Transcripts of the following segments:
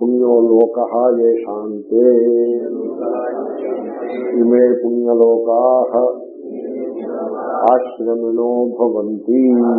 పుణ్యో లోక ఏ శాంతే ఇమే పుణ్యలోకా ఆశ్రమిణో భవంతి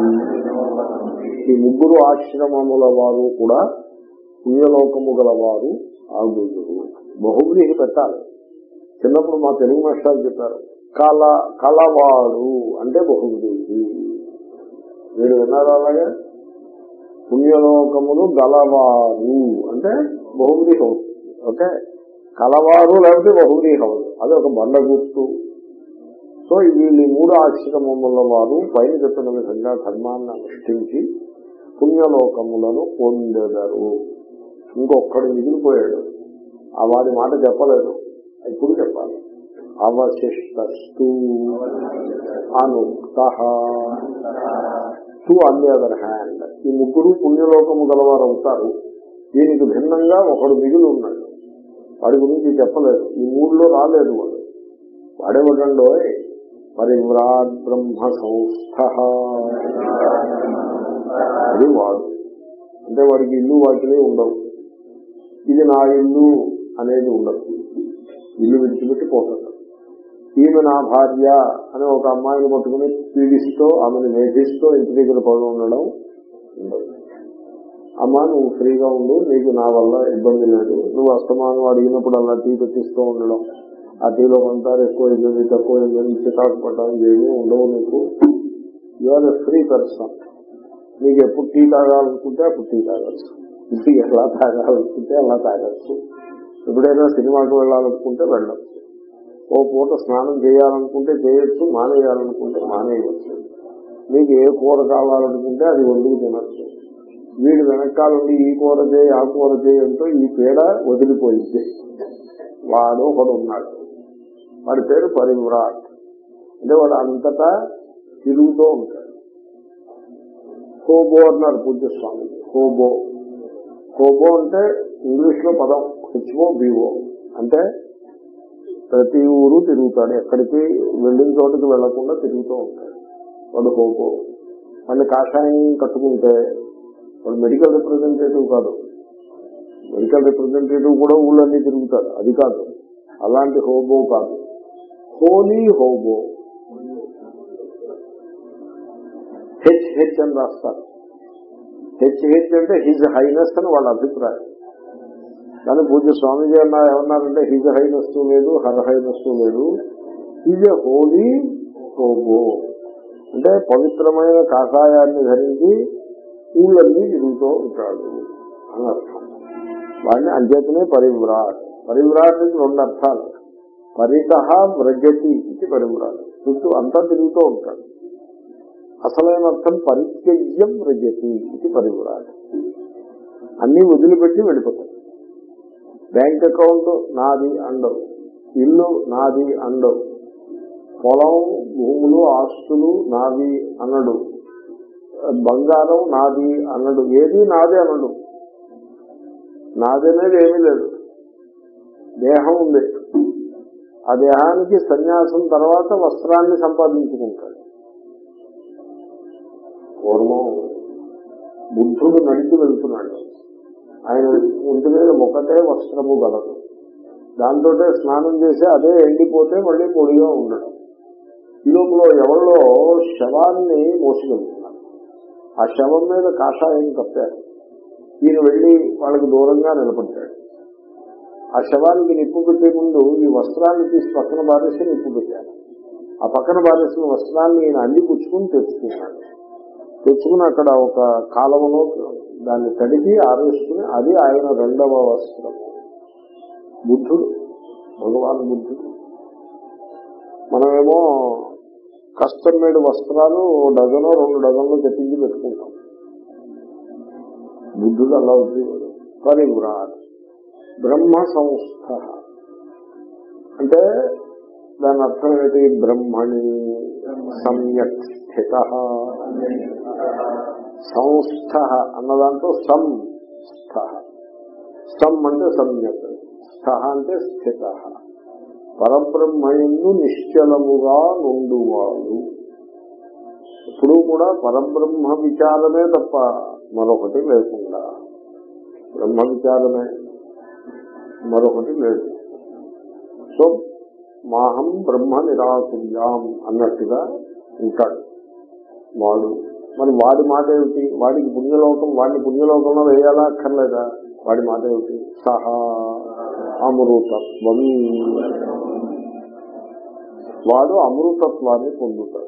ఈ ముగ్గురు ఆశ్రమముల వారు కూడా పుణ్యలోకము గలవారు ఆగుదురు బహువ్రీహి పెట్టాలి చిన్నప్పుడు మా తెలుగు మాస్టర్ చెప్పారు కల కలవాడు అంటే బహువ్రీహి మీరు విన్నారా అలాగే పుణ్యలోకములు గలవారు అంటే బహువ్రీహి అవుతుంది ఓకే కలవారు లేకపోతే బహువ్రీహి అవ్వదు అది ఒక బండ గుర్తు సో వీళ్ళు ఈ మూడు ఆశ్రమముల వారు పైన చెప్పిన విధంగా ధర్మాన్ని అనుష్ఠించి పుణ్యలోకములను పొందెదరు ఇంకొక్కడు మిగిలిపోయాడు ఆ వాడి మాట చెప్పలేదు ఇప్పుడు చెప్పాలి అవశిష్టస్తు అనుక్త టు ఆన్ ది అదర్ హ్యాండ్ ఈ ముగ్గురు పుణ్యలోకము గలవారు అవుతారు దీనికి భిన్నంగా ఒకడు మిగిలి ఉన్నాడు వాడి గురించి చెప్పలేదు ఈ మూడులో రాలేదు వాడు వాడేవాడండో పరివ్రాట్ బ్రహ్మ సంస్థ అది వాడు అంటే వాడికి ఇల్లు వాటినే ఉండవు ఇది నా ఇల్లు అనేది ఉండదు ఇల్లు విడిచిపెట్టి పోతాడు ఈమె నా భార్య అని ఒక అమ్మాయిని పట్టుకుని పీడిస్తూ ఆమెను వేధిస్తూ ఇంటి దగ్గర పడి ఉండడం ఉండదు అమ్మ నువ్వు ఫ్రీగా ఉండు నీకు నా వల్ల ఇబ్బంది లేదు నువ్వు అస్తమానం అడిగినప్పుడు అలా టీ పెట్టిస్తూ ఉండడం ఆ టీలో కొంత ఎక్కువ ఇబ్బంది తక్కువ ఇబ్బంది చికాకు పడడం ఏమీ ఉండవు నీకు you are a free person నీకు ఎప్పుడు టీ తాగాలనుకుంటే అప్పుడు టీ తాగచ్చు టీ ఎలా తాగాలనుకుంటే అలా తాగచ్చు ఎప్పుడైనా సినిమాకి వెళ్ళాలనుకుంటే వెళ్ళచ్చు ఓ పూట స్నానం చేయాలనుకుంటే చేయొచ్చు మానేయాలనుకుంటే మానేయవచ్చు మీకు ఏ కూర కావాలనుకుంటే అది వండుకు తినచ్చు వీడు వెనకాలండి ఈ కూర చేయి ఆ కూర చేయంతో ఈ పీడ వదిలిపోయింది వాడు ఒకడు ఉన్నాడు వాడి పేరు పరివ్రాట్ అంటే వాడు అంతటా తిరుగుతూ ఉంటాడు హోబో అన్నారు పూజ్య స్వామి హోబో హోబో అంటే ఇంగ్లీష్ లో పదం హెచ్ఓ బిఓ అంటే ప్రతి ఊరు తిరుగుతాడు ఎక్కడికి వెళ్ళిన చోటుకి వెళ్లకుండా తిరుగుతూ ఉంటాడు వాడు హోబో మళ్ళీ కాషాయం కట్టుకుంటే వాడు మెడికల్ రిప్రజెంటేటివ్ కాదు మెడికల్ రిప్రజెంటేటివ్ కూడా ఊళ్ళన్నీ తిరుగుతాడు అది కాదు అలాంటి హోబో కాదు హోలీ హోబో హెచ్ హెచ్ అని రాస్తారు హెచ్ హెచ్ అంటే హిజ్ హైనెస్ అని వాళ్ళ అభిప్రాయం కానీ పూజ స్వామిజీ అన్న ఏమన్నారంటే హిజ్ హైనెస్ లేదు హర్ హైనెస్ లేదు హిజ్ హోలీ హోబో అంటే పవిత్రమైన కాషాయాన్ని ధరించి ఊళ్ళన్నీ తిరుగుతూ ఉంటాడు అని అర్థం వాడిని అంచేతనే పరివ్రాట్ పరివ్రాట్ అంటే రెండు అర్థాలు పరిత వ్రజతి ఇది పరివ్రాట్ చుట్టూ అంతా తిరుగుతూ ఉంటాడు అసలైన అర్థం పరిత్యజ్యం వ్రజతి ఇది పరివ్రాట్ అన్ని వదిలిపెట్టి వెళ్ళిపోతాడు బ్యాంక్ అకౌంట్ నాది అండవు ఇల్లు నాది అండవు పొలం భూములు ఆస్తులు నాది అనడు బంగారం నాది అనడు ఏది నాది అనడు నాది అనేది ఏమీ లేదు దేహం ఉంది ఆ దేహానికి సన్యాసం తర్వాత వస్త్రాన్ని సంపాదించుకుంటాడు పూర్వం బుద్ధుడు నడిచి వెళ్తున్నాడు ఆయన ఒంటి మీద ఒకటే వస్త్రము గలదు దాంతో స్నానం చేసి అదే ఎండిపోతే మళ్ళీ పొడిగా ఉండడం ఈ లోపల ఎవరిలో శవాన్ని మోసుకెళ్తున్నారు ఆ శవం మీద కాషాయం కప్పారు ఈయన వెళ్లి వాళ్ళకి దూరంగా నిలబడ్డాడు ఆ శవానికి నిప్పు పెట్టే ముందు ఈ వస్త్రాన్ని తీసి పక్కన బారేసి నిప్పు పెట్టారు ఆ పక్కన బారేసిన వస్త్రాన్ని ఈయన అల్లి పుచ్చుకుని తెచ్చుకున్నాడు తెచ్చుకుని అక్కడ ఒక కాలంలో దాన్ని తడిపి ఆరేసుకుని అది ఆయన రెండవ వస్త్రం బుద్ధుడు భగవాన్ బుద్ధుడు మనమేమో కస్టమ్ మేడ్ వస్త్రాలు డజను రెండు డజన్లు తెప్పించి పెట్టుకుంటాం బుద్ధుడు అలా ఉద్యోగుడు పరివ్రాట్ బ్రహ్మ సంస్థ అంటే దాని అర్థం ఏంటి బ్రహ్మణి సమ్యక్ స్థిత సంస్థ అన్న దాంట్లో సం స్థ సం అంటే సమ్యక్ స్థ అంటే స్థిత పరబ్రహ్మయందు నిశ్చలముగా నుండువాడు ఇప్పుడు కూడా పరబ్రహ్మ విచారమే తప్ప మరొకటి లేకుండా బ్రహ్మ విచారమే మరొకటి లేదు సో మాహం బ్రహ్మ నిరాకుర్యాం అన్నట్టుగా ఉంటాడు వాడు మరి వాడి మాట ఏమిటి వాడికి పుణ్యలోకం వాడిని పుణ్యలోకంలో వేయాలా అక్కర్లేదా వాడి మాట ఏమిటి సహా అమృతత్వం వాడు అమృతత్వాన్ని పొందుతాడు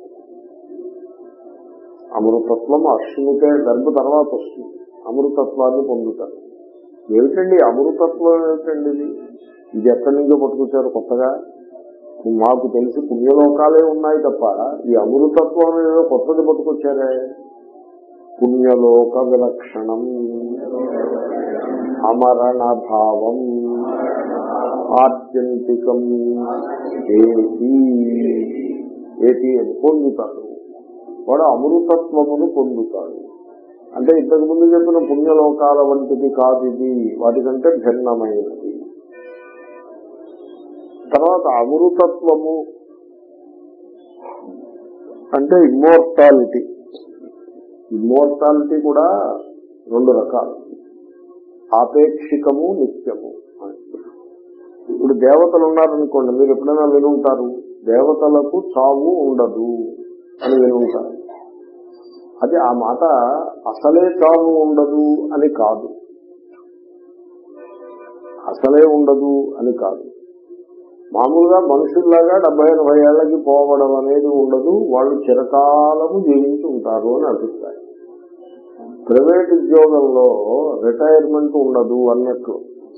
అమృతత్వం అశ్వినికే గర్భ తర్వాత వస్తుంది అమృతత్వాన్ని పొందుతాడు ఏమిటండి అమృతత్వం ఏమిటండి ఇది ఇది ఎక్కడి నుంచో పట్టుకొచ్చారు కొత్తగా మాకు తెలిసి పుణ్యలోకాలే ఉన్నాయి తప్ప ఈ అమృతత్వం ఏదో కొత్తది పట్టుకొచ్చారే పుణ్యలోక విలక్షణం అమరణ భావం ఆత్యంతికం ఏతి ఏతి అని పొందుతాడు వాడు అమృతత్వమును పొందుతాడు అంటే ఇంతకు ముందు చెప్పిన పుణ్యలోకాల వంటిది కాదు ఇది వాటికంటే భిన్నమైనది తర్వాత అమృతత్వము అంటే ఇమ్మోర్టాలిటీ ఇమ్మోర్టాలిటీ కూడా రెండు రకాలు ఆపేక్షికము నిత్యము అని. ఇప్పుడు దేవతలు ఉన్నారనుకోండి మీరు ఎప్పుడైనా వినుంటారు దేవతలకు చావు ఉండదు అని వినుంటారు అది ఆ మాట అసలే చావు ఉండదు అని కాదు అసలే ఉండదు అని కాదు మామూలుగా మనుషుల్లాగా డెబ్బై ఎనభై ఏళ్ళకి పోవడం అనేది ఉండదు వాళ్ళు చిరకాలము జీవించి ఉంటారు అని అభిప్రాయం ప్రైవేట్ ఉద్యోగంలో రిటైర్మెంట్ ఉండదు అన్నట్లు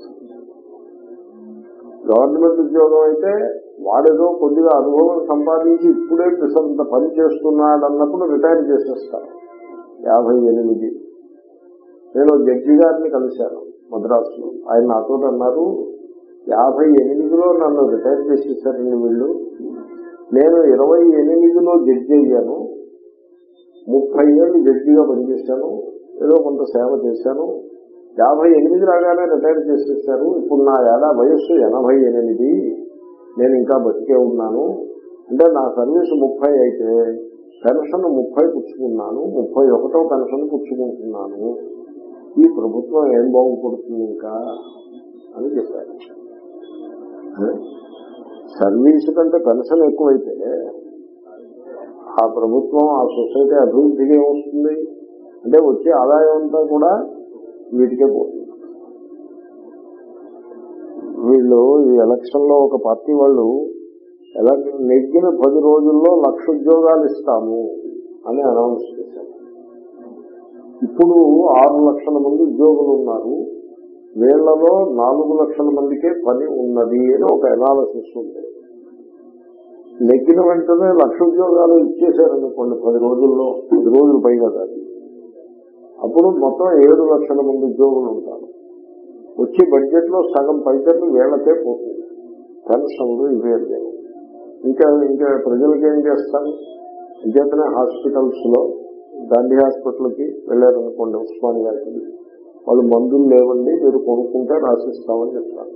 గవర్నమెంట్ ఉద్యోగం అయితే వాడేదో కొద్దిగా అనుభవం సంపాదించి ఇప్పుడే పిసంత పని చేస్తున్నాడు అన్నప్పుడు రిటైర్ చేసేస్తారు యాభై ఎనిమిది నేను జడ్జి గారిని కలిశాను మద్రాసులో ఆయన నాతో అన్నారు యాభై ఎనిమిదిలో నన్ను రిటైర్ చేసేసారండి వీళ్ళు నేను ఇరవై ఎనిమిదిలో జడ్జి అయ్యాను ముప్పై ఏళ్ళు జడ్జిగా పనిచేశాను ఏదో కొంత సేవ చేశాను యాభై ఎనిమిది రాగానే రిటైర్ చేసేసారు ఇప్పుడు నా ఏడా వయస్సు ఎనభై ఎనిమిది నేను ఇంకా బతికే ఉన్నాను అంటే నా సర్వీస్ ముప్పై అయితే పెన్షన్ ముప్పై పుచ్చుకున్నాను ముప్పై ఒకటో పెన్షన్ పుచ్చుకుంటున్నాను ఈ ప్రభుత్వం ఏం బాగుపడుతుంది ఇంకా అని చెప్పారు సర్వీస్ కంటే పెన్షన్ ఎక్కువైతే ఆ ప్రభుత్వం ఆ సొసైటీ అభివృద్ధికి ఏమొస్తుంది అంటే వచ్చే ఆదాయం అంతా కూడా వీటికే పోతుంది వీళ్ళు ఈ ఎలక్షన్ లో ఒక పార్టీ వాళ్ళు ఎలా నెగ్గిన పది రోజుల్లో లక్ష ఉద్యోగాలు ఇస్తాము అని అనౌన్స్ చేశారు ఇప్పుడు ఆరు లక్షల మంది ఉద్యోగులు ఉన్నారు వీళ్లలో నాలుగు లక్షల మందికే పని ఉన్నది అని ఒక ఎనాలసిస్ ఉంది నెగ్గిన వెంటనే లక్ష ఉద్యోగాలు ఇచ్చేశారనుకోండి పది రోజుల్లో పది రోజులు పైగా కాదు అప్పుడు మొత్తం ఏడు లక్షల మంది ఉద్యోగులు ఉంటారు వచ్చే బడ్జెట్ లో సగం పైసలు వీళ్ళకే పోతుంది పెన్షన్లు ఇవే లేవు ఇంకా ఇంకా ప్రజలకి ఏం చేస్తారు ఇంకేతనే హాస్పిటల్స్ లో గాంధీ హాస్పిటల్కి వెళ్ళారనుకోండి ఉస్మాన్ గారికి వాళ్ళు మందులు లేవండి మీరు కొనుక్కుంటే రాసిస్తామని చెప్తారు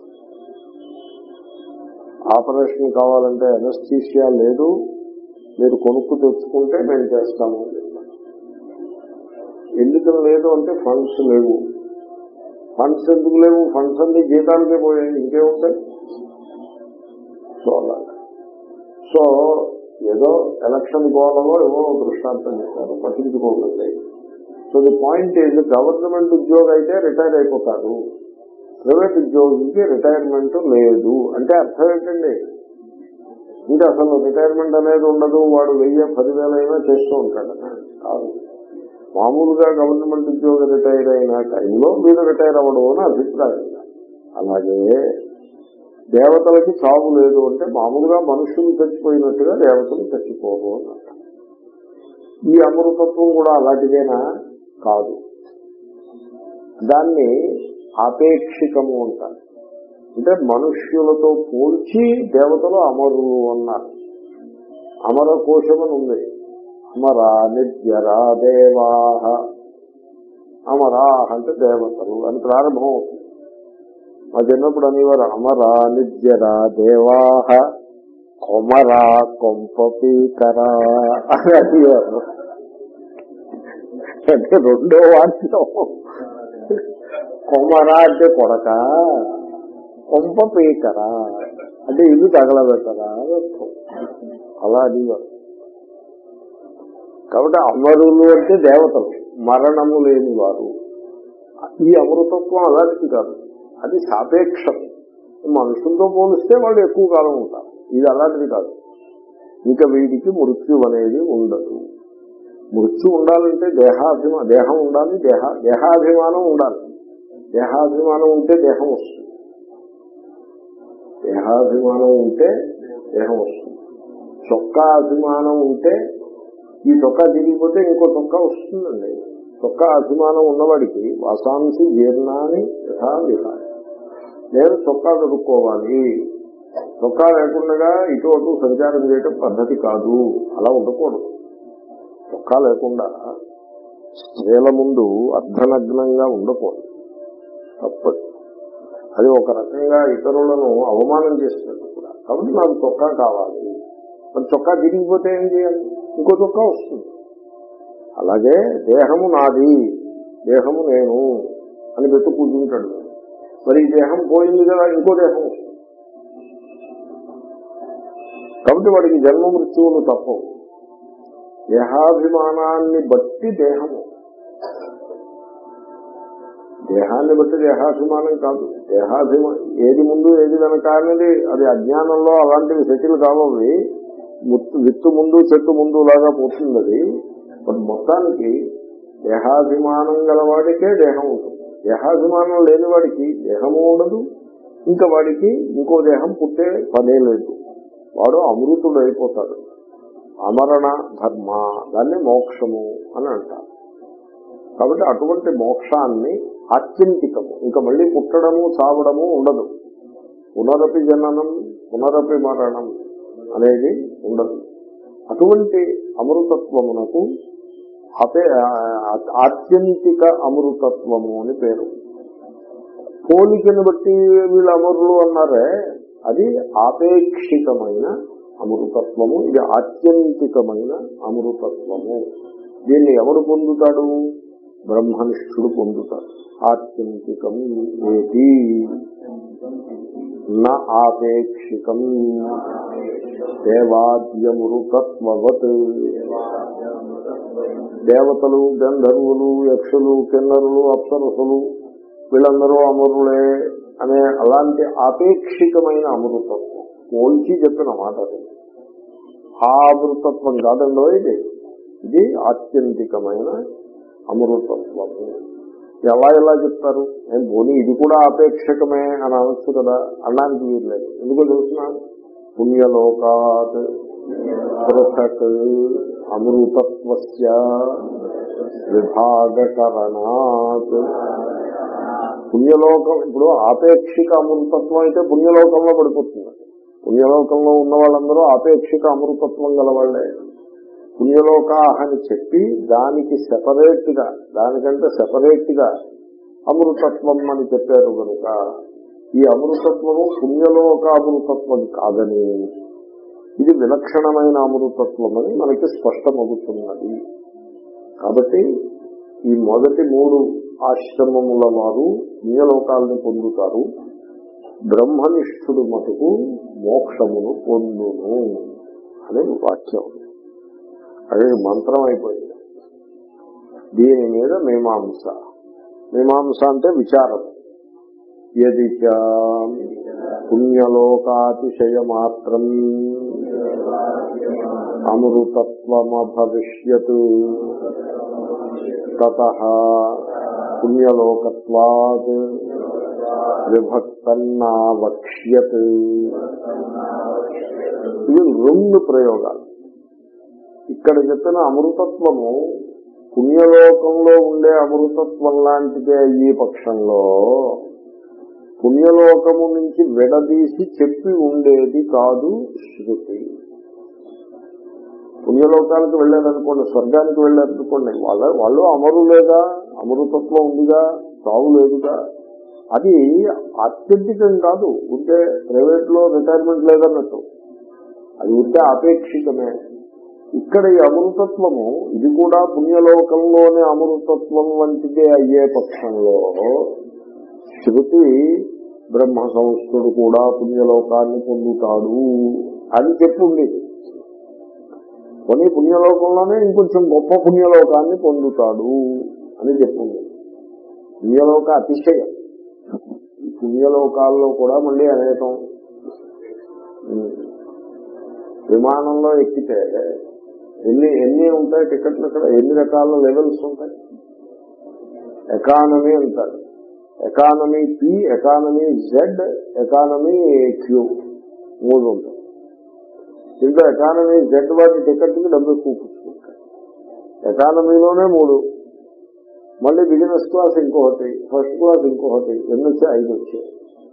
ఆపరేషన్ కావాలంటే అనస్థీషియా లేదు మీరు కొనుక్కు తెచ్చుకుంటే మేము చేస్తాము అని చెప్తాను ఎందుకు లేదు అంటే ఫండ్స్ లేవు ఫండ్స్ ఎందుకు లేవు ఫండ్స్ అన్ని జీతాలకే పోయాయి ఇంకేముంటాయి సో అలాగా సో ఏదో ఎలక్షన్ గోళంలో ఏవో దృష్టాంతం చేశారు పట్టించుకోకండి so the point is government ఉద్యోగం అయితే రిటైర్ అయిపోతారు ప్రైవేట్ ఉద్యోగికి రిటైర్మెంట్ లేదు అంటే అర్థం ఏంటండి ఇంకా అసలు రిటైర్మెంట్ అనేది ఉండదు వాడు వెయ్యి పదివేల అయినా చేస్తూ ఉంటాడు కాదు మామూలుగా గవర్నమెంట్ ఉద్యోగం రిటైర్ అయిన టైంలో మీరు రిటైర్ అవ్వడం అని అభిప్రాయం అలాగే దేవతలకి చావు లేదు అంటే మామూలుగా మనుషులు చచ్చిపోయినట్టుగా దేవతలు చచ్చిపోరు అన్నమాట ఈ అమృతత్వం కూడా అలాంటిదేనా కాదు దాన్ని ఆపేక్షికము అంటారు అంటే మనుష్యులతో పోల్చి దేవతలు అమరులు అన్నారు అమర కోశమని ఉంది అమరా నిత్యరా దేవాహ అమరా అంటే దేవతలు అని ప్రారంభం అవుతుంది మా చిన్నప్పుడు అనేవారు అమరా నిత్యరా దేవాహ కొమరా కొంపీకరా అని అనేవారు అంటే రెండో వాక్యం కొమరా అంటే కొడక కొంప పీకరా అంటే ఇల్లు తగలబెట్టరా అని అర్థం అలా అనేవారు కాబట్టి అమరులు అంటే దేవతలు మరణము లేని వారు ఈ అమృతత్వం అలాంటిది కాదు అది సాపేక్షం మనుషులతో పోలిస్తే వాళ్ళు ఎక్కువ కాలం ఉంటారు ఇది అలాంటిది కాదు ఇంకా వీడికి మృత్యు అనేది ఉండదు మృత్యు ఉండాలంటే దేహాభిమా దేహం ఉండాలి దేహ దేహాభిమానం ఉండాలి దేహాభిమానం ఉంటే దేహం వస్తుంది దేహాభిమానం ఉంటే దేహం వస్తుంది చొక్కా అభిమానం ఉంటే ఈ చొక్కా తిరిగిపోతే ఇంకో చొక్కా వస్తుందండి చొక్కా అభిమానం ఉన్నవాడికి వాసాంసి జీర్ణాన్ని యథా విహారి నేను చొక్కా దొరుక్కోవాలి చొక్కా లేకుండా ఇటు అటు సంచారం చేయటం పద్ధతి కాదు అలా ఉండకూడదు చొక్కా లేకుండా స్త్రీల ముందు అర్ధనగ్నంగా ఉండకూడదు తప్పదు అది ఒక రకంగా ఇతరులను అవమానం చేసినట్టు కూడా కాబట్టి నాకు చొక్కా కావాలి మరి చొక్కా తిరిగిపోతే ఏం చేయాలి ఇంకో చొక్కా వస్తుంది అలాగే దేహము నాది దేహము నేను అని పెట్టు కూర్చుంటాడు మరి ఈ దేహం పోయింది కదా ఇంకో దేహం వస్తుంది కాబట్టి వాడికి జన్మ మృత్యువులు తప్పవు దేహాభిమానాన్ని బట్టి దేహము దేహాన్ని బట్టి దేహాభిమానం కాదు దేహాభిమానం ఏది ముందు ఏది వెనక అనేది అది అజ్ఞానంలో అలాంటివి సెటిల్ కావాలి ముత్తు విత్తు ముందు చెట్టు ముందు లాగా పోతుంది అది బట్ మొత్తానికి దేహాభిమానం గలవాడికే దేహం ఉంటుంది దేహాభిమానం లేని వాడికి దేహము ఉండదు ఇంకా వాడికి ఇంకో దేహం పుట్టే పనే లేదు వాడు అమృతుడు అయిపోతాడు అమరణ ధర్మ దాన్ని మోక్షము అని అంటారు కాబట్టి అటువంటి మోక్షాన్ని ఆత్యంతికము ఇంకా మళ్ళీ పుట్టడము చావడము ఉండదు పునరపి జననం పునరపి మరణం అనేది ఉండదు అటువంటి అమృతత్వమునకు అపే ఆత్యంతిక అమృతత్వము అని పేరు పోలికను బట్టి వీళ్ళు అమరులు అన్నారే అది ఆపేక్షికమైన అమృతత్వము ఇది ఆత్యంతికమైన అమృతత్వము దీన్ని ఎవడు పొందుతాడు బ్రహ్మనిష్ఠుడు పొందుతాడు ఆత్యంతికం ఏది నా ఆపేక్షికం దేవాద్యమృతత్వవత్ దేవతలు గంధర్వులు యక్షులు కిన్నరులు అప్సరసులు వీళ్ళందరూ అమరులే అనే అలాంటి ఆపేక్షికమైన అమృతత్వం పోల్చి చెప్పిన మాట అది ఆ అమృతత్వం కాదండో ఇది ఇది ఆత్యంతికమైన అమృతత్వము ఎలా ఎలా చెప్తారు నేను పోనీ ఇది కూడా ఆపేక్షకమే అని అనొచ్చు కదా అనడానికి వీలు లేదు ఎందుకో తెలుసిన పుణ్యలోకాత్ పృథక్ అమృతత్వస్య విభాగకరణాత్ పుణ్యలోకం ఇప్పుడు ఆపేక్షిక అమృతత్వం అయితే పుణ్యలోకంలో పడిపోతుంది పుణ్యలోకంలో ఉన్న వాళ్ళందరూ ఆపేక్షిక అమృతత్వం గలవాళ్లే పుణ్యలోకాహ అని చెప్పి దానికి సెపరేట్ గా దానికంటే సెపరేట్ గా అమృతత్వం అని చెప్పారు కనుక ఈ అమృతత్వము పుణ్యలోక అమృతత్వం కాదని ఇది విలక్షణమైన అమృతత్వం అని మనకి స్పష్టమవుతున్నది కాబట్టి ఈ మొదటి మూడు ఆశ్రమముల వారు పుణ్యలోకాలను పొందుతారు బ్రహ్మనిష్ఠుడు మటుకు మోక్షమును పొందును అనే వాక్యం అదే మంత్రం అయిపోయింది దీని మీద మీమాంస మీమాంస అంటే విచారం ఎది పుణ్యలోకాతిశయ మాత్రం అమృతత్వమభవిష్యత్ తత పుణ్యలోకత్వాత్ విభక్తన్నావక్ష్యత్ ఇవి రెండు ప్రయోగాలు ఇక్కడ చెప్పిన అమృతత్వము పుణ్యలోకంలో ఉండే అమృతత్వం లాంటిదే ఈ పక్షంలో పుణ్యలోకము నుంచి విడదీసి చెప్పి ఉండేది కాదు శృతి పుణ్యలోకానికి వెళ్ళారనుకోండి స్వర్గానికి వెళ్ళారనుకోండి వాళ్ళ వాళ్ళు అమరులేగా అమృతత్వం ఉందిగా సావు లేదుగా అది అత్యధికం కాదు ఉంటే ప్రైవేట్ లో రిటైర్మెంట్ లేదన్నట్టు అది ఉంటే అపేక్షితమే ఇక్కడ ఈ అమృతత్వము ఇది కూడా పుణ్యలోకంలోని అమృతత్వం వంటిదే అయ్యే పక్షంలో శృతి బ్రహ్మ సంస్థుడు కూడా పుణ్యలోకాన్ని పొందుతాడు అని చెప్పుండేది కొన్ని పుణ్యలోకంలోనే ఇంకొంచెం గొప్ప పుణ్యలోకాన్ని పొందుతాడు అని చెప్పుంది పుణ్యలోక అతిశయం ఈ పుణ్యలోకాల్లో కూడా మళ్ళీ అనేకం ఉమ్, విమానంలో ఎక్కితే ఎన్ని ఎన్ని ఉంటాయి టికెట్లు అక్కడ ఎన్ని రకాల లెవెల్స్ ఉంటాయి ఎకానమీ అంటారు economy P economy Z economy Q మూడు ఉంటాయి ఇంకా ఎకానమీ జెడ్ వాటి టికెట్కి డబ్బు ఎక్కువ పుచ్చుకుంటాయి ఎకానమీలోనే మూడు మళ్ళీ బిజినెస్ క్లాస్ ఇంకొకటి ఫస్ట్ క్లాస్ ఇంకొకటి ఎన్ని వచ్చాయి ఐదు వచ్చాయి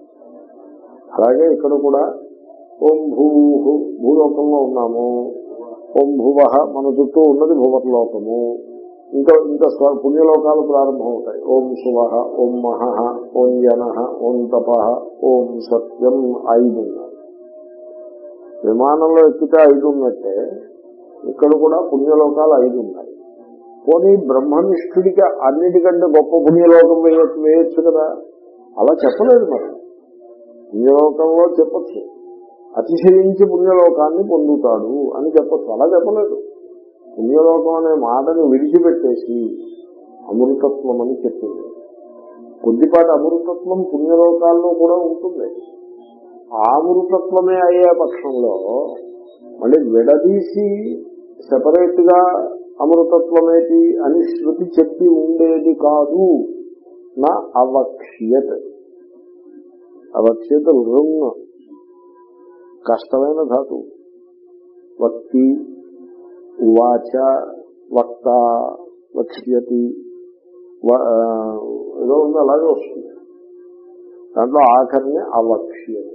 అలాగే ఇక్కడ కూడా ఓం భూ భూలోకంలో ఉన్నాము ఓం భువ మన చుట్టూ ఉన్నది భువర్లోకము ఇంకా ఇంకా స్వ- పుణ్యలోకాలు ప్రారంభం అవుతాయి ఓం శువ ఓం మహ ఓం జన ఓం తప ఓం సత్యం ఐదు ఉన్నాయి విమానంలో ఎక్కితే ఐదు ఉన్నట్టే ఇక్కడ కూడా పుణ్యలోకాలు ఐదు ఉన్నాయి పోనీ బ్రహ్మనిష్ఠుడికి అన్నిటికంటే గొప్ప పుణ్యలోకం వేయచ్చు వేయచ్చు కదా అలా చెప్పలేదు మరి పుణ్యలోకంలో చెప్పచ్చు అతిశయించి పుణ్యలోకాన్ని పొందుతాడు అని చెప్పచ్చు అలా చెప్పలేదు పుణ్యలోకం అనే మాటను విడిచిపెట్టేసి అమృతత్వం అని చెప్పింది కొద్దిపాటి అమృతత్వం పుణ్యలోకాల్లో కూడా ఉంటుంది ఆ అమృతత్వమే అయ్యే పక్షంలో మళ్ళీ విడదీసి సెపరేట్ గా అమృతత్వమేటి అని శృతి చెప్పి ఉండేది కాదు నా అవక్ష్యత అవక్ష్యత రుంగ్ కష్టమైన ధాతు వక్తి ఉవాచ వక్త వక్ష్యతి వ- ఆ, ఏదో ఉంది అలాగే వస్తుంది దాంట్లో ఆఖరిని అవక్ష్యత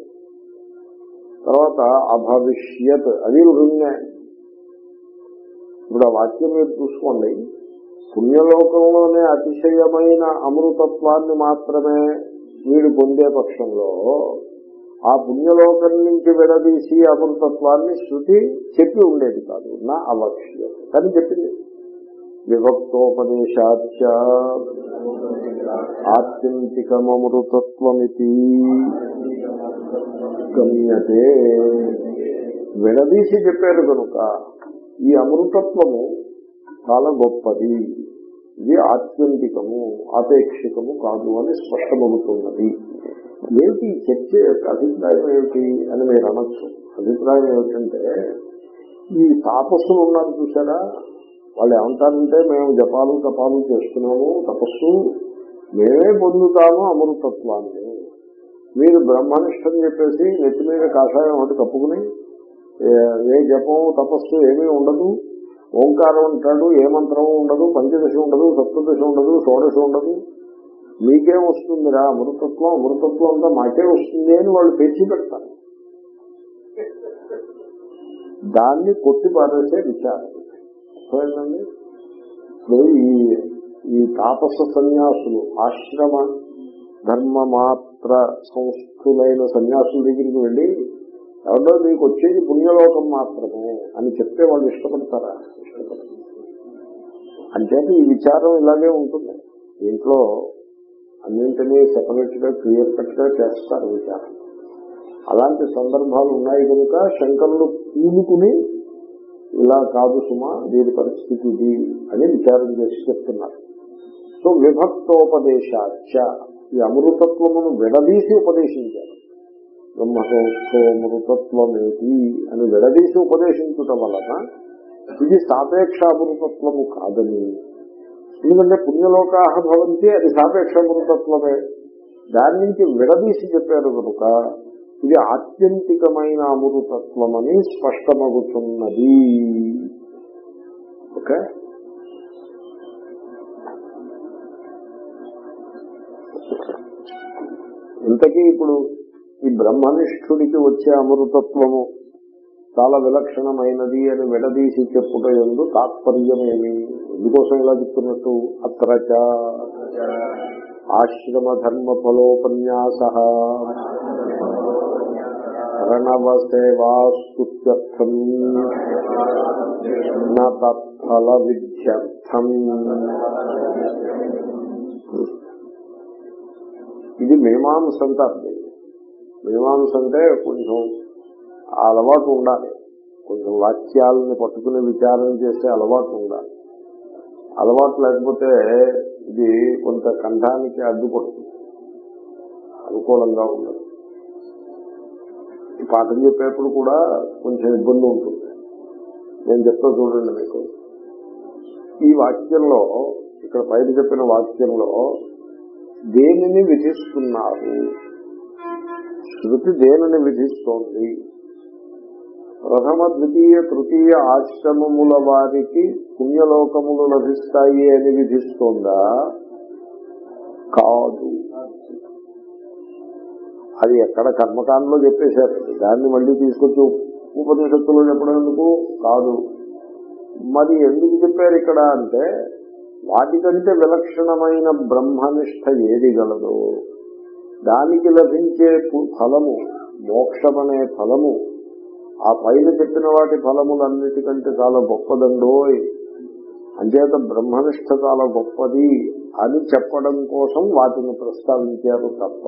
తర్వాత అభవిష్యత్ అది రుణ్యే ఇప్పుడు ఆ వాక్యం మీరు చూసుకోండి పుణ్యలోకంలోనే అతిశయమైన అమృతత్వాన్ని మాత్రమే వీడు పొందే పక్షంలో ఆ పుణ్యలోకం నుంచి విడదీసి అమృతత్వాన్ని శృతి చెప్పి ఉండేది కాదు నా అవక్ష్యం కానీ చెప్పింది విభక్తోపదేశాచ ఆత్యంతికమృతత్వమితి గమ్యతే విడదీసి చెప్పారు కనుక ఈ అమృతత్వము చాలా గొప్పది ఇది ఆత్యంతికము ఆపేక్షికము కాదు అని స్పష్టమవుతున్నది ఏమిటి ఈ చర్చ యొక్క అభిప్రాయం ఏమిటి అని మీరు అనొచ్చు అభిప్రాయం ఏమిటంటే ఈ తాపస్సులు ఉన్నారు చూసారా వాళ్ళు ఏమంటారంటే మేము జపాలు తపాలు చేస్తున్నాము తపస్సు మేమే పొందుతాము అమృతత్వాన్ని మీరు బ్రహ్మనిష్టం చెప్పేసి నెత్తి మీద కాషాయం ఒకటి కప్పుకుని ఏ- ఏ జపం తపస్సు ఏమీ ఉండదు ఓంకారం అంటాడు ఏ మంత్రం ఉండదు పంచదశ ఉండదు సప్తదశ ఉండదు షోడశ ఉండదు మీకేం వస్తుందిరా అమృతత్వం అమృతత్వం అంతా మాకే వస్తుంది అని వాళ్ళు పెంచి పెడతారు దాన్ని కొట్టి పారేసే విచారం అర్థమైందండి ఇప్పుడు ఈ ఈ తాపస సన్యాసులు ఆశ్రమ ధర్మ మాత్ర సంస్థులైన సన్యాసుల దగ్గరికి వెళ్ళి ఎవరో మీకు వచ్చేది పుణ్యలోకం మాత్రమే అని చెప్తే వాళ్ళు ఇష్టపడతారా ఇష్టపడతారు అంచేత ఈ విచారం ఇలాగే ఉంటుంది దీంట్లో అన్నింటినీ సెపరేట్ గా క్లియర్ కట్ గా చేస్తారు విచారం అలాంటి సందర్భాలు ఉన్నాయి కనుక శంకరులు పూనుకుని ఇలా కాదు సుమా దీని పరిస్థితి ఇది అని విచారం చేసి చెప్తున్నారు సో విభక్తోపదేశాచ ఈ అమృతత్వమును విడదీసి ఉపదేశించారు బ్రహ్మసోమృతత్వమేటి అని విడదీసి ఉపదేశించటం వలన ఇది సాపేక్ష అమృతత్వము కాదని ఎందుకంటే పుణ్యలోకాహ భవంతి అది సాపేక్ష అమృతత్వమే దాని నుంచి విడదీసి చెప్పారు కనుక ఇది ఆత్యంతికమైన అమృతత్వమని స్పష్టమవుతున్నది ఓకే ఇంతకీ ఇప్పుడు ఈ బ్రహ్మనిష్ఠుడికి వచ్చే అమృతత్వము చాలా విలక్షణమైనది అని విడదీసి చెప్పుట ఎందు తాత్పర్యమేమి ఎందుకోసం ఇలా చెప్తున్నట్టు అత్రచ ఆశ్రమ ధర్మ ఫలోపన్యాస ప్రణవ సేవాస్తుత్యర్థం తత్ఫల విద్యర్థం ఇది మీమాంస అంటారు దీన్ని. మీమాంస అంటే కొంచెం ఆ అలవాటు ఉండాలి కొంచెం వాక్యాలని పట్టుకుని విచారం చేసే అలవాటు ఉండాలి అలవాటు లేకపోతే ఇది కొంత కంఠానికి అడ్డుపడుతుంది అనుకూలంగా ఉండదు ఈ పాఠం చెప్పేప్పుడు కూడా కొంచెం ఇబ్బంది ఉంటుంది నేను చెప్తా చూడండి మీకు ఈ వాక్యంలో ఇక్కడ పైన చెప్పిన వాక్యంలో దేనిని విధిస్తున్నారు శృతి దేనిని విధిస్తోంది ప్రథమ ద్వితీయ తృతీయ ఆశ్రమముల వారికి పుణ్యలోకములు లభిస్తాయి అని విధిస్తోందా కాదు అది ఎక్కడ కర్మకాండలో చెప్పేశారు దాన్ని మళ్ళీ తీసుకొచ్చి ఉపనిషత్తులో చెప్పడం ఎందుకు కాదు మరి ఎందుకు చెప్పారు ఇక్కడ అంటే వాటికంటే విలక్షణమైన బ్రహ్మనిష్ట ఏది గలదో దానికి లభించే పు- ఫలము మోక్షమనే ఫలము ఆ పైన చెప్పిన వాటి ఫలములన్నిటికంటే చాలా గొప్పదండోయ్ అంచేత బ్రహ్మనిష్ట చాలా గొప్పది అని చెప్పడం కోసం వాటిని ప్రస్తావించారు తప్ప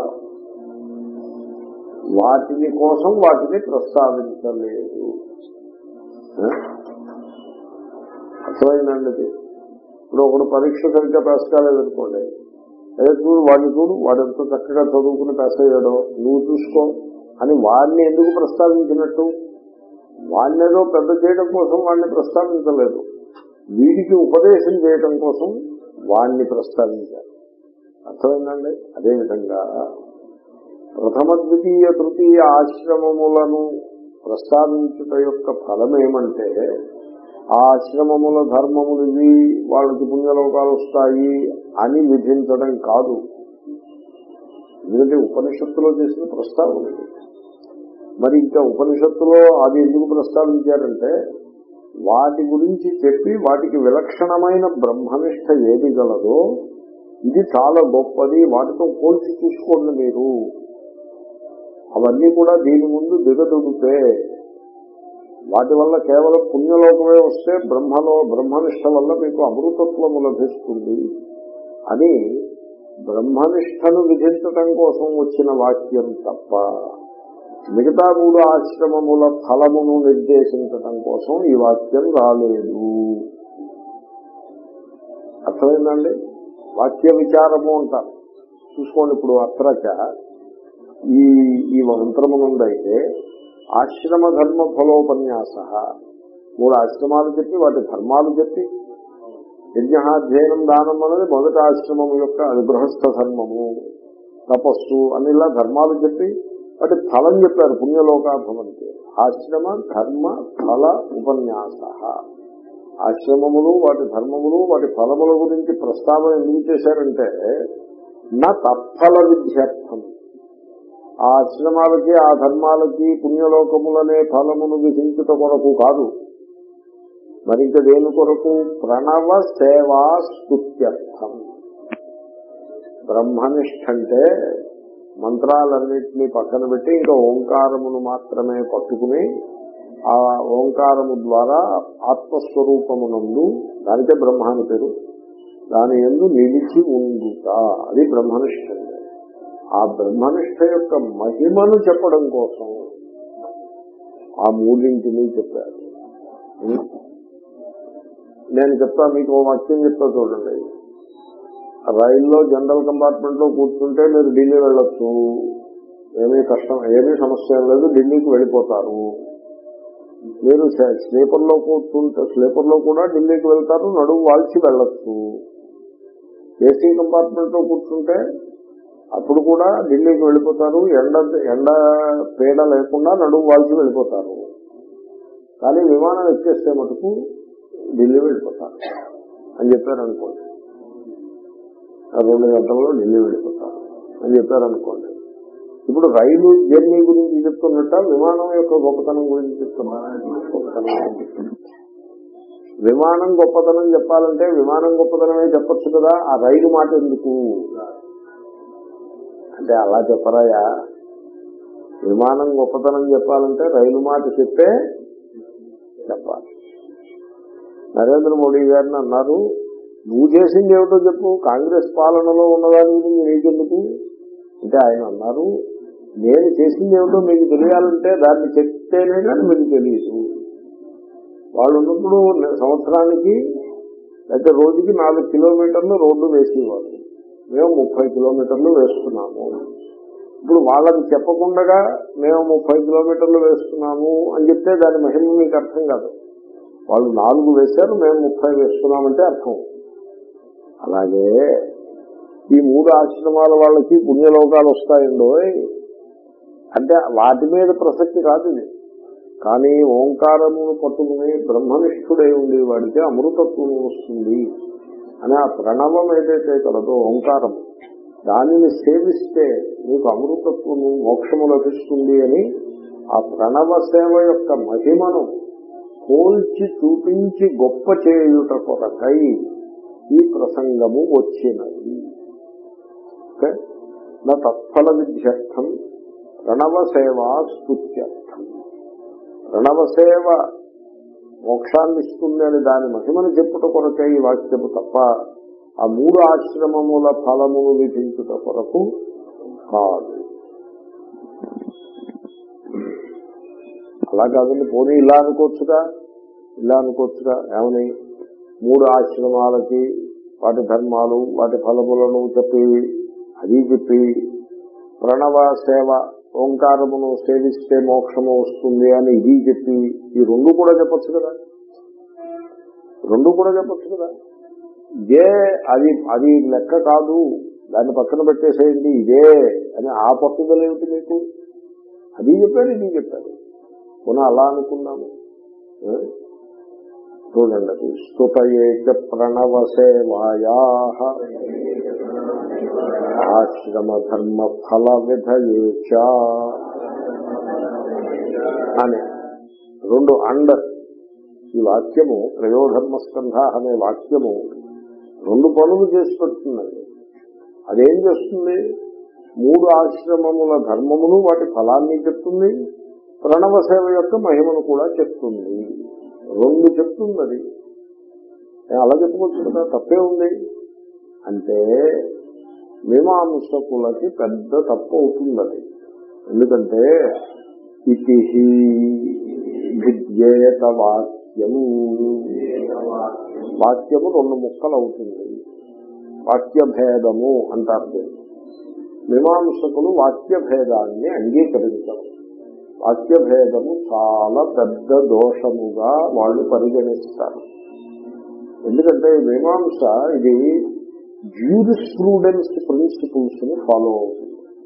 వాటిని కోసం వాటిని ప్రస్తావించలేదు ఆ? అర్థమైందండి ఇది? ఇప్పుడు ఒకడు పరీక్ష సరిగ్గా పాస్ కాలేదనుకోండి అదే చూడు వాడిని చూడు వాడు ఎంత చక్కగా చదువుకుని పాస్ అయ్యాడో నువ్వు చూసుకో అని వాడిని ఎందుకు ప్రస్తావించినట్టు వాడిని ఏదో పెద్ద చేయడం కోసం వాడిని ప్రస్తావించలేదు వీడికి ఉపదేశం చేయడం కోసం వాడిని ప్రస్తావించారు అర్థమైందండి అదేవిధంగా ప్రథమ ద్వితీయ తృతీయ ఆశ్రమములను ప్రస్తావించుట యొక్క ఫలం ఏమంటే ఆ ఆశ్రమముల ధర్మములు ఇవి వాళ్ళకి పుణ్యలోకాలు వస్తాయి అని విధించడం కాదు ఎందుకంటే ఉపనిషత్తులో చేసిన ప్రస్తావన ఇది. మరి ఇంకా ఉపనిషత్తులో అది ఎందుకు ప్రస్తావించారంటే వాటి గురించి చెప్పి వాటికి విలక్షణమైన బ్రహ్మనిష్ట ఏది గలదో ఇది చాలా గొప్పది వాటితో పోల్చి చూసుకోండి మీరు అవన్నీ కూడా దీని ముందు దిగదుడితే వాటి వల్ల కేవలం పుణ్యలోకమే వస్తే బ్రహ్మలో బ్రహ్మనిష్ట వల్ల మీకు అమృతత్వము లభిస్తుంది అని బ్రహ్మనిష్టను విధించటం కోసం వచ్చిన వాక్యం తప్ప మిగతా మూడు ఆశ్రమముల ఫలమును నిర్దేశించటం కోసం ఈ వాక్యం రాలేదు అర్థమైందండి వాక్య విచారము అంటారు చూసుకోండి ఇప్పుడు అత్రచ ఈ ఈ మంత్రము నుండైతే ఆశ్రమ ధర్మ ఫలోపన్యాస మూడు ఆశ్రమాలు చెప్పి వాటి ధర్మాలు చెప్పి యజ్ఞాధ్యయనం దానం అనేది మొదటి ఆశ్రమం యొక్క అది గృహస్థ ధర్మము తపస్సు అని ఇలా ధర్మాలు చెప్పి వాటి ఫలం చెప్పారు పుణ్యలోకాధమనికి ఆశ్రమ ధర్మ ఫల ఉపన్యాస ఆశ్రమములు వాటి ధర్మములు వాటి ఫలముల గురించి ప్రస్తావన ఎందుకు చేశారంటే నా తత్ఫల విద్యార్థం ఆ ఆశ్రమాలకి ఆ ధర్మాలకి పుణ్యలోకములనే ఫలమును విధించుట కొరకు కాదు మరింత దేని కొరకు ప్రణవ సేవా స్తుత్యర్థం బ్రహ్మనిష్ట అంటే మంత్రాలన్నింటినీ పక్కన పెట్టి ఇంకా ఓంకారమును మాత్రమే పట్టుకుని ఆ ఓంకారము ద్వారా ఆత్మస్వరూపమునందు దానికే బ్రహ్మ అని పేరు దాని ఎందు నిలిచి ఉండుట అది బ్రహ్మనిష్ట అంటే. ఆ బ్రహ్మనిష్ట యొక్క మహిమను చెప్పడం కోసం ఆ మూడింటిని చెప్పారు నేను చెప్తా మీకు ఓ వాక్యం చెప్తా చూడండి రైల్లో జనరల్ కంపార్ట్మెంట్ లో కూర్చుంటే మీరు ఢిల్లీ వెళ్ళొచ్చు ఏమీ కష్టం ఏమీ సమస్య ఏం లేదు ఢిల్లీకి వెళ్ళిపోతారు మీరు స్లీపర్ లో కూర్చుంటే స్లీపర్ లో కూడా ఢిల్లీకి వెళ్తారు నడువు వాల్చి వెళ్ళొచ్చు ఏసీ కంపార్ట్మెంట్ లో కూర్చుంటే అప్పుడు కూడా ఢిల్లీకి వెళ్ళిపోతారు ఎండ ఎండ పీడ లేకుండా నడువు వాల్చి వెళ్ళిపోతారు కానీ విమానం ఎక్కేస్తే మటుకు ఢిల్లీ వెళ్ళిపోతారు అని చెప్పారు అనుకోండి ఆ రెండు గంటల్లో ఢిల్లీ వెళ్ళిపోతారు అని చెప్పారు అనుకోండి ఇప్పుడు రైలు జర్నీ గురించి చెప్తున్నట్ట విమానం యొక్క గొప్పతనం గురించి చెప్తున్నారా గొప్పతనం గురించి చెప్తున్నా. విమానం గొప్పతనం చెప్పాలంటే విమానం గొప్పతనమే చెప్పొచ్చు కదా ఆ రైలు మాట ఎందుకు అంటే అలా చెప్పరాయా విమానం గొప్పతనం చెప్పాలంటే రైలు మాట చెప్పే చెప్పాలి నరేంద్ర మోడీ గారిని అన్నారు నువ్వు చేసింది ఏమిటో చెప్పు కాంగ్రెస్ పాలనలో ఉన్నదాని గురించి నీకెందుకు అంటే ఆయన అన్నారు నేను చేసింది ఏమిటో మీకు తెలియాలంటే దాన్ని చెప్తేనే కానీ మీకు తెలియదు వాళ్ళు ఉన్నప్పుడు సంవత్సరానికి అయితే రోజుకి నాలుగు కిలోమీటర్లు రోడ్డు వేసేవారు మేము ముప్పై కిలోమీటర్లు వేస్తున్నాము ఇప్పుడు వాళ్ళకి చెప్పకుండా మేము ముప్పై కిలోమీటర్లు వేస్తున్నాము అని చెప్తే దాని మహిమ మీకు అర్థం కాదు వాళ్ళు నాలుగు వేశారు మేము ముప్పై వేస్తున్నామంటే అర్థం అలాగే ఈ మూడు ఆశ్రమాల వాళ్ళకి పుణ్యలోకాలు వస్తాయండో అంటే వాటి మీద ప్రసక్తి కాదు ఇది కానీ ఓంకారమును పట్టుకుని బ్రహ్మనిష్ఠుడై ఉండి వాడికి అమృతత్వం వస్తుంది అని ఆ ప్రణవం ఏదైతే కలదో ఓంకారం దానిని సేవిస్తే నీకు అమృతత్వము మోక్షము లభిస్తుంది అని ఆ ప్రణవ సేవ యొక్క మహిమను పోల్చి చూపించి గొప్ప చేయుట కొరకై ఈ ప్రసంగము వచ్చినది ఓకే నా తత్ఫల విద్యర్థం ప్రణవ సేవా స్తుత్యర్థం ప్రణవ సేవ మోక్షాన్ని ఇస్తుంది అని దాని మహిమను చెప్పుట కొరకే ఈ వాక్యము తప్ప ఆ మూడు ఆశ్రమముల ఫలమును విధించుట కొరకు కాదు అలా కాదండి పోనీ ఇలా అనుకోవచ్చుగా ఇలా అనుకోవచ్చుగా ఏమని మూడు ఆశ్రమాలకి వాటి ధర్మాలు వాటి ఫలములను చెప్పి అది చెప్పి ప్రణవ సేవ ఓంకారమును సేవిస్తే మోక్షము వస్తుంది అని ఇది చెప్పి ఈ రెండు కూడా చెప్పొచ్చు కదా రెండు కూడా చెప్పొచ్చు కదా ఇదే అది అది లెక్క కాదు దాన్ని పక్కన పెట్టేసేయండి ఇదే అని ఆ పట్టుదల ఏమిటి మీకు అది చెప్పారు ఇది చెప్పారు పునః అలా అనుకున్నాము ఆ? చూడండి అది స్తుతయేక ప్రణవ సేవాయా ఆశ్రమ ధర్మ ఫల విధయేచ అని రెండు అండ్ ఈ వాక్యము త్రయోధర్మస్కంధ అనే వాక్యము రెండు పనులు చేసి పెడుతుందండి అదేం చేస్తుంది మూడు ఆశ్రమముల ధర్మమును వాటి ఫలాన్ని చెప్తుంది ప్రణవ సేవ యొక్క మహిమను కూడా చెప్తుంది రెండు చెప్తుంది అది ఏ, అలా చెప్పుకోవచ్చు కదా తప్పే ఉంది అంటే మీమాంసకులకి పెద్ద తప్పు అవుతుంది అది ఎందుకంటే ఇది విద్యేత వాక్యం వాక్యము రెండు ముక్కలు అవుతుంది వాక్య భేదము అంటారు దీన్ని. మీమాంసకులు వాక్య భేదాన్ని అంగీకరించరు వాక్య భేదము చాలా పెద్ద దోషముగా వాళ్ళు పరిగణిస్తారు ఎందుకంటే ఈ మీమాంస ఇది జ్యూరిస్ప్రూడెన్స్ ప్రిన్సిపుల్స్ ని ఫాలో అవుతుంది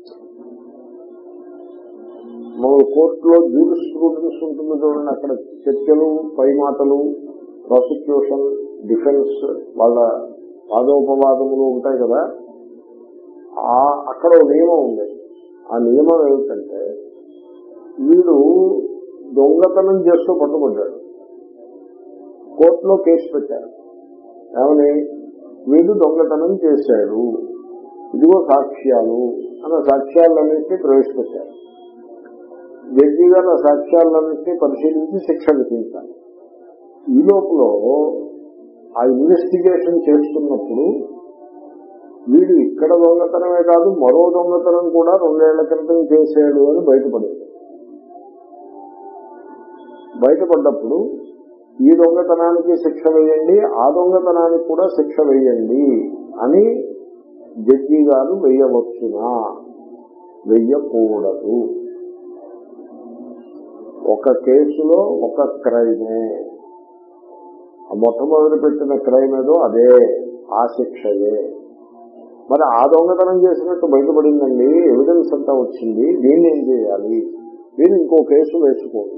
మన కోర్టులో జ్యూరిస్ప్రూడెన్స్ ఉంటుంది చూడండి అక్కడ చర్చలు పై మాటలు ప్రాసిక్యూషన్ డిఫెన్స్ వాళ్ళ వాదోపవాదములు ఉంటాయి కదా ఆ అక్కడ ఒక నియమం ఉంది ఆ నియమం ఏమిటంటే వీడు దొంగతనం చేస్తూ పట్టుబడ్డాడు కోర్టులో కేసు పెట్టారు ఏమని వీడు దొంగతనం చేశాడు ఇదిగో సాక్ష్యాలు అన్న సాక్ష్యాలన్నింటినీ ప్రవేశపెట్టారు జడ్జి గారు ఆ సాక్ష్యాలన్నింటినీ పరిశీలించి శిక్ష విధించాలి ఈ లోపల ఆ ఇన్వెస్టిగేషన్ చేస్తున్నప్పుడు వీడు ఇక్కడ దొంగతనమే కాదు మరో దొంగతనం కూడా రెండేళ్ల క్రితం చేశాడు అని బయటపడింది బయటపడ్డప్పుడు ఈ దొంగతనానికి శిక్ష వేయండి ఆ దొంగతనానికి కూడా శిక్ష వేయండి అని జడ్జి గారు వేయవచ్చునా వెయ్యకూడదు ఒక కేసులో ఒక క్రైమే ఆ మొట్టమొదటి పెట్టిన క్రైమ్ ఏదో అదే ఆ శిక్షయే మరి ఆ దొంగతనం చేసినట్టు బయటపడిందండి ఎవిడెన్స్ అంతా వచ్చింది దీన్ని ఏం చేయాలి దీన్ని ఇంకో కేసు వేసుకోండి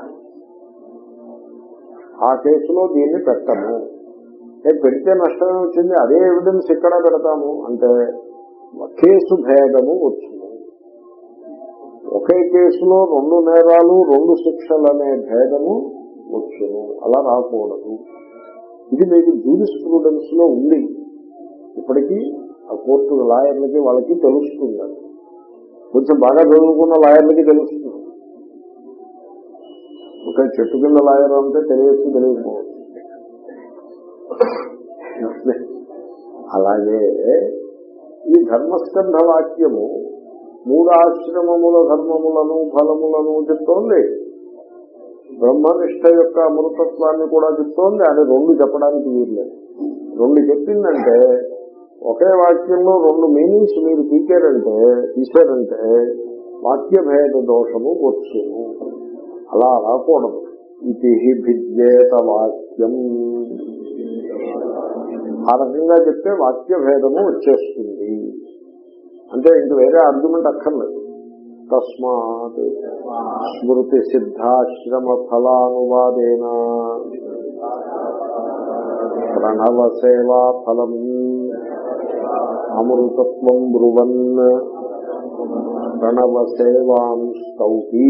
ఆ కేసులో దీన్ని పెట్టము ఏ పెడితే నష్టమే వచ్చింది అదే ఎవిడెన్స్ ఇక్కడ పెడతాము అంటే కేసు భేదము వచ్చింది ఒకే కేసులో రెండు నేరాలు రెండు శిక్షలు అనే భేదము వచ్చును అలా రాకూడదు ఇది మీకు జూరిస్ప్రూడెన్స్ లో ఉంది ఇప్పటికీ ఆ కోర్టు లాయర్లకి వాళ్ళకి తెలుస్తుంది అది. కొంచెం బాగా చదువుకున్న లాయర్లకి తెలుస్తుంది ఒక చెట్టు కింద లాయర్ అంటే తెలియచ్చు తెలియకపోవచ్చు అలాగే ఈ ధర్మస్కంధ వాక్యము మూడు ఆశ్రమముల ధర్మములను ఫలములను చెప్తోంది బ్రహ్మనిష్ట యొక్క అమృతత్వాన్ని కూడా చెప్తోంది అని రెండు చెప్పడానికి వీర్లేదు రెండు చెప్పిందంటే ఒకే వాక్యంలో రెండు మీనింగ్స్ మీరు తీసారంటే తీశారంటే వాక్య భేద దోషము వచ్చును అలా రాకూడదు ఇది భిద్యేత వాక్యం ఆ రకంగా చెప్తే వాక్య భేదము వచ్చేస్తుంది అంటే ఇంక వేరే ఆర్గ్యుమెంట్ అక్కర్లేదు తస్మాత్ స్మృతి సిద్ధాశ్రమ ఫలానువాదేన ప్రణవ సేవా ఫలం అమృతత్వం బ్రువన్ ప్రణవ సేవాం స్తౌతి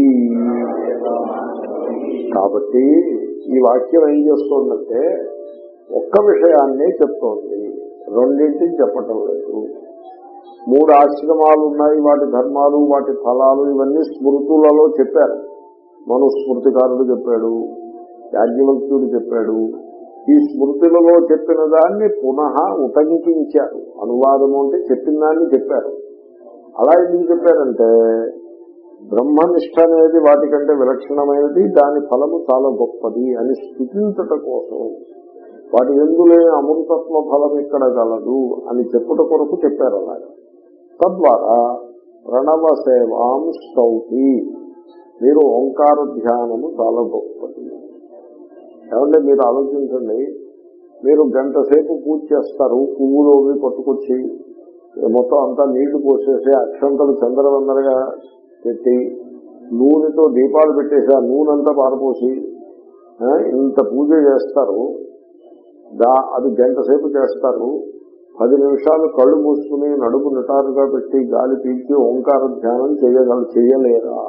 కాబట్టి ఈ వాక్యం ఏం చేస్తోందంటే ఒక్క విషయాన్నే చెప్తోంది రెండింటిని చెప్పటం లేదు మూడు ఆశ్రమాలు ఉన్నాయి వాటి ధర్మాలు వాటి ఫలాలు ఇవన్నీ స్మృతులలో చెప్పారు మనుస్మృతికారుడు చెప్పాడు యాజ్ఞవల్క్యుడు చెప్పాడు ఈ స్మృతులలో చెప్పిన దాన్ని పునః ఉటంకించారు అనువాదము అంటే చెప్పిన దాన్ని చెప్పారు అలా ఎందుకు చెప్పారంటే బ్రహ్మనిష్ట అనేది వాటికంటే విలక్షణమైనది దాని ఫలము చాలా గొప్పది అని స్థుతించట కోసం వాటి ఎందులే అమృతత్వ ఫలం ఇక్కడ గలదు అని చెప్పుట కొరకు చెప్పారు అలాగా తద్వారా ప్రణవ సేవాం స్తౌతి మీరు ఓంకార ధ్యానము చాలా గొప్పది ఏమంటే మీరు ఆలోచించండి మీరు గంట సేపు పూజ చేస్తారు పువ్వులు అవి పట్టుకొచ్చి మొత్తం అంతా నీళ్లు పోసేసి అక్షంతలు చంద్రవందరగా పెట్టి నూనెతో దీపాలు పెట్టేసి ఆ నూనె అంతా పారపోసి ఆ, ఇంత పూజ చేస్తారు దా అది గంట సేపు చేస్తారు పది నిమిషాలు కళ్ళు మూసుకుని నడుపు నిటారుగా పెట్టి గాలి పీల్చి ఓంకార ధ్యానం చేయగల చేయలేరా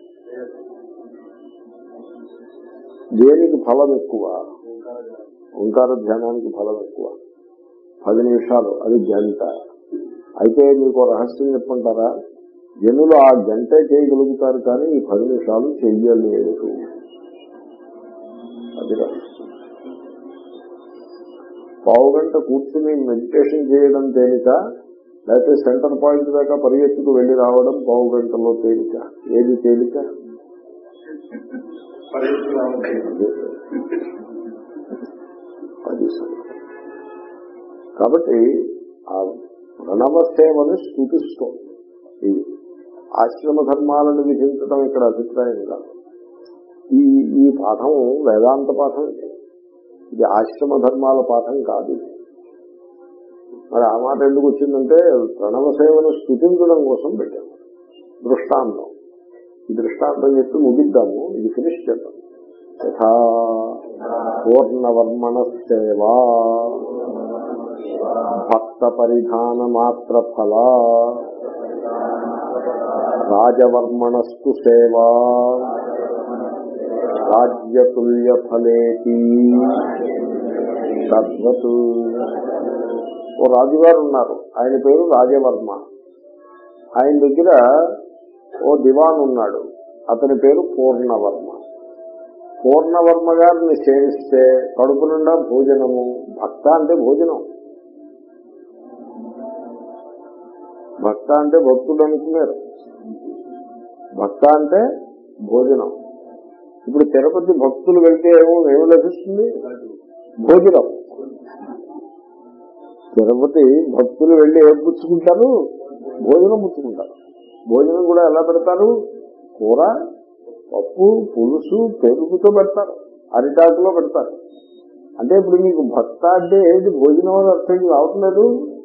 దేనికి ఫలం ఎక్కువ ఓంకార ధ్యానానికి ఫలం ఎక్కువ పది నిమిషాలు అది గంట అయితే మీకు రహస్యం చెప్పంటారా జనులు ఆ గంటే చేయగలుగుతారు కానీ ఈ పది నిమిషాలు చెయ్యలేదు అది రహస్యం పావు గంట కూర్చుని మెడిటేషన్ చేయడం తేలిక లేకపోతే సెంటర్ పాయింట్ దాకా పరిగెత్తుకు వెళ్లి రావడం పావు గంటలో తేలిక ఏది తేలిక అది సంగతి. కాబట్టి ఆ ప్రణవ సేవని స్థుతిస్తోంది ఇది ఆశ్రమ ధర్మాలను విధించడం ఇక్కడ అభిప్రాయం కాదు ఈ ఈ పాఠం వేదాంత పాఠం ఇది. ఇది ఆశ్రమ ధర్మాల పాఠం కాదు ఇది. మరి ఆ మాట ఎందుకు వచ్చిందంటే ప్రణవ సేవను స్థుతించడం కోసం పెట్టాము దృష్టాంతం ఈ దృష్టాంతం చెప్పి ముగిద్దాము ఇది ఫినిష్ చేద్దాం యథా పూర్ణవర్మణ సేవా భక్త పరిధాన మాత్ర ఫల రాజవర్మణస్తు సేవా రాజ్యతుల్య ఫలేతి తద్వత్ ఓ రాజుగారు ఉన్నారు ఆయన పేరు రాజవర్మ ఆయన దగ్గర ఓ దివాన్ ఉన్నాడు అతని పేరు పూర్ణవర్మ పూర్ణవర్మ గారిని సేవిస్తే కడుపు నిండా భోజనము భక్త అంటే భోజనం భక్త అంటే భక్తుడు అనుకున్నారు భక్త అంటే భోజనం ఇప్పుడు తిరుపతి భక్తులు వెళ్తే ఏమో ఏమి లభిస్తుంది భోజనం తిరుపతి భక్తులు వెళ్ళి ఏం పుచ్చుకుంటారు భోజనం పుచ్చుకుంటారు భోజనం కూడా ఎలా పెడతారు కూర పప్పు పులుసు పెరుగుతో పెడతారు అరిటాకులో పెడతారు అంటే ఇప్పుడు మీకు భక్త అంటే ఏంటి భోజనం అని అర్థం రావట్లేదు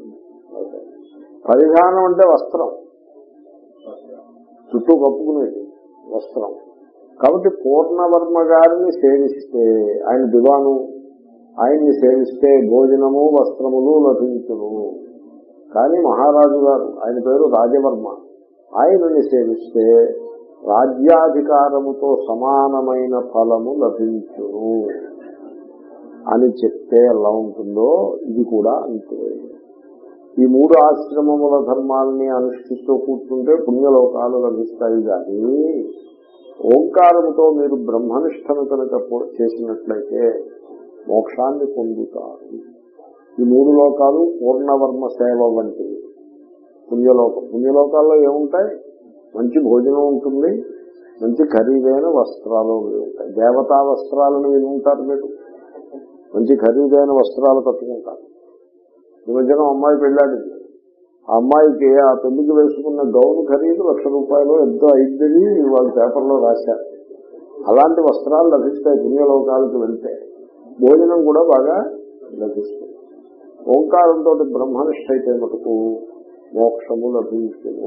పరిధానం అంటే వస్త్రం చుట్టూ కప్పుకునేది వస్త్రం కాబట్టి పూర్ణవర్మ గారిని సేవిస్తే ఆయన దివాను ఆయన్ని సేవిస్తే భోజనము వస్త్రములు లభించును కానీ మహారాజు గారు ఆయన పేరు రాజవర్మ ఆయనని సేవిస్తే రాజ్యాధికారముతో సమానమైన ఫలము లభించును అని చెప్తే ఎలా ఉంటుందో ఇది కూడా అంతే ఈ మూడు ఆశ్రమముల ధర్మాల్ని అనుష్ఠిస్తూ కూర్చుంటే పుణ్యలోకాలు లభిస్తాయి కానీ ఓంకారముతో మీరు బ్రహ్మనిష్టను కనుక పో- చేసినట్లయితే మోక్షాన్ని పొందుతారు ఈ మూడు లోకాలు పూర్ణవర్మ సేవ వంటివి పుణ్యలోకం పుణ్యలోకాల్లో ఏముంటాయి మంచి భోజనం ఉంటుంది మంచి ఖరీదైన వస్త్రాలు ఉంటాయి దేవతా వస్త్రాలను విని ఉంటారు మీరు మంచి ఖరీదైన వస్త్రాలు కట్టుకుంటారు ఈ మధ్యన అమ్మాయి పెళ్ళాడింది ఆ అమ్మాయికి ఆ పెళ్లికి వేసుకున్న గౌను ఖరీదు లక్ష రూపాయలు ఎంతో అయిద్దని వాళ్ళు పేపర్లో రాశారు అలాంటి వస్త్రాలు లభిస్తాయి పుణ్యలోకాలకు వెళ్తే భోజనం కూడా బాగా లభిస్తుంది ఓంకారంతో బ్రహ్మనిష్ట అయితే మటుకు మోక్షము లభించును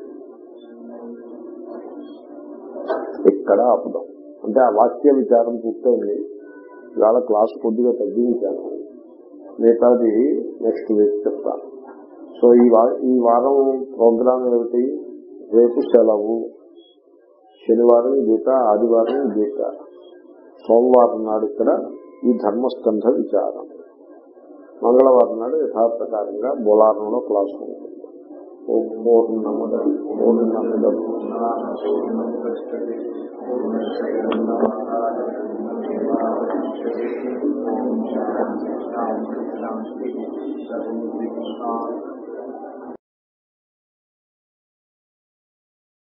ఇక్కడ ఆపుదాం అంటే ఆ వాక్య విచారం పూర్తయింది ఇవాళ క్లాస్ కొద్దిగా తగ్గించాను మిగతాది నెక్స్ట్ వీక్ చెప్తాను సో ఈ వా- ఈ వారం ప్రోగ్రామ్ ఏమిటి రేపు సెలవు శనివారం గీత ఆదివారం గీత సోమవారం నాడు ఇక్కడ ఈ ధర్మస్కంధ విచారం మంగళవారం నాడు యథాప్రకారంగా బోలారంలో క్లాస్ ఉంటుంది ఓం పూర్ణముద పూర్ణముద శాంతి శాంతి శాంతి